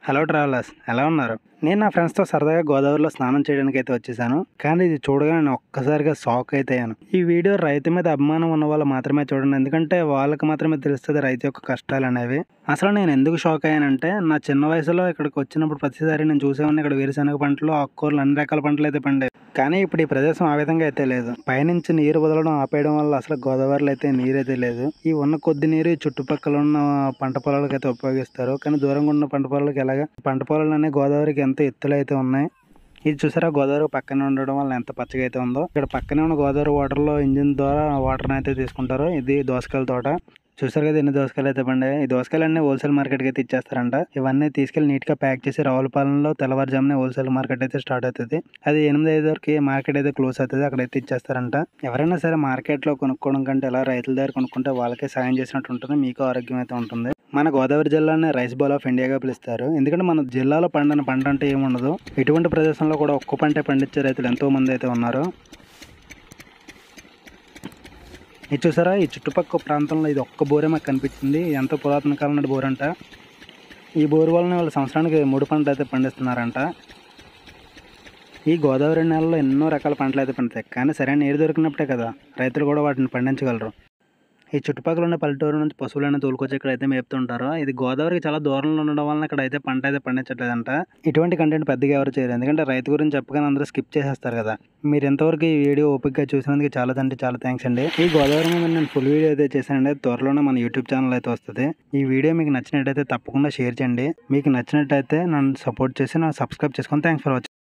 hello travellers ఎలా ఉన్నారు నేను నా ఫ్రెండ్స్తో సరదాగా గోదావరిలో స్నానం చేయడానికి అయితే వచ్చేసాను కానీ ఇది చూడగానే నేను ఒక్కసారిగా షాక్ అయితే అయ్యాను ఈ వీడియో రైతు మీద అభిమానం ఉన్న వాళ్ళు మాత్రమే చూడండి ఎందుకంటే వాళ్ళకి మాత్రమే తెలుస్తుంది రైతు యొక్క కష్టాలు అనేవి అసలు నేను ఎందుకు షాక్ అయ్యానంటే నా చిన్న వయసులో ఇక్కడికి వచ్చినప్పుడు ప్రతిసారి నేను చూసేవాడిని ఇక్కడ వేరుశనగ పంటలు ఆకుకూరలు అన్ని రకాల పంటలు అయితే పండాయి కానీ ఇప్పుడు ఈ ప్రదేశం ఆ విధంగా అయితే లేదు పైనుంచి నీరు వదలడం ఆపేయడం వల్ల అసలు గోదావరిలో అయితే నీరు అయితే లేదు ఈ ఉన్న కొద్ది నీరు ఈ చుట్టుపక్కల ఉన్న పంట పొలాలకు అయితే ఉపయోగిస్తారు కానీ దూరంగా ఉన్న పంట పొలాలకు ఎలాగా పంట పొలాలు అనేవి గోదావరికి ఎంత ఎత్తులు అయితే ఉన్నాయి ఇది చూసారా గోదావరి పక్కనే ఉండడం వల్ల ఎంత పచ్చగా అయితే ఉందో ఇక్కడ పక్కనే ఉన్న గోదావరి వాటర్లో ఇంజిన్ ద్వారా వాటర్ని అయితే తీసుకుంటారు ఇది దోసకాయల తోట చూసారు కదా ఎన్ని దోసకాయలు అయితే పండాయి ఈ దోసకాయలు అన్ని హోల్సేల్ మార్కెట్కి అయితే ఇచ్చేస్తారంట ఇవన్నీ తీసుకెళ్లి నీట్గా ప్యాక్ చేసి రావులపాలెంలో తెల్లవారుజామునే హోల్సేల్ మార్కెట్ అయితే స్టార్ట్ అవుతుంది అది ఎనిమిది ఐదు వరకు మార్కెట్ అయితే క్లోజ్ అవుతుంది అక్కడైతే ఇచ్చేస్తారంట ఎవరైనా సరే మార్కెట్లో కొనుక్కోవడం కంటే ఎలా రైతుల దగ్గర కొనుక్కుంటే వాళ్ళకే సాయం చేసినట్టు ఉంటుంది మీకు ఆరోగ్యం అయితే ఉంటుంది మన గోదావరి జిల్లాని రైస్ బౌల్ ఆఫ్ ఇండియాగా పిలుస్తారు ఎందుకంటే మన జిల్లాలో పండిన పంట అంటే ఏముండదు ఇటువంటి ప్రదేశంలో కూడా ఒక్క పంటే పండించే రైతులు ఎంతో మంది అయితే ఉన్నారు ఇది చూసారా ఈ చుట్టుపక్కల ప్రాంతంలో ఇది ఒక్క బోరే మాకు కనిపించింది ఇది ఎంతో పురాతన కాలం నాటి బోర్ అంట ఈ బోరు వలన వాళ్ళు సంవత్సరానికి మూడు పంటలు అయితే పండిస్తున్నారంట ఈ గోదావరి నెలలో ఎన్నో రకాల పంటలు అయితే పండుతాయి కానీ సరైన నీరు దొరికినప్పుడే కదా రైతులు కూడా వాటిని పండించగలరు ఈ చుట్టుపక్కల ఉన్న పల్లెటూరు నుంచి పశువులను తోలుకొచ్చి ఇక్కడ అయితే మేపుతుంటారు ఇది గోదావరికి చాలా దూరంలో ఉండడం వలన ఇక్కడ అయితే పంట అయితే పండించట్లేదంట ఇటువంటి కంటెంట్ పెద్దగా ఎవరు చేయరు ఎందుకంటే రైతు గురించి చెప్పగానే అందరూ స్కిప్ చేసేస్తారు కదా మీరు ఎంతవరకు ఈ వీడియో ఓపిక్గా చూసినందుకు చాలా అంటే చాలా థ్యాంక్స్ అండి ఈ గోదావరి మీద నేను ఫుల్ వీడియో అయితే చేశానండి త్వరలోనే మన యూట్యూబ్ ఛానల్ అయితే వస్తుంది ఈ వీడియో మీకు నచ్చినట్టయితే తప్పకుండా షేర్ చేయండి మీకు నచ్చినట్టయితే నన్ను సపోర్ట్ చేసి నన్ను సబ్స్క్రైబ్ చేసుకొని థ్యాంక్స్ ఫర్ వాచింగ్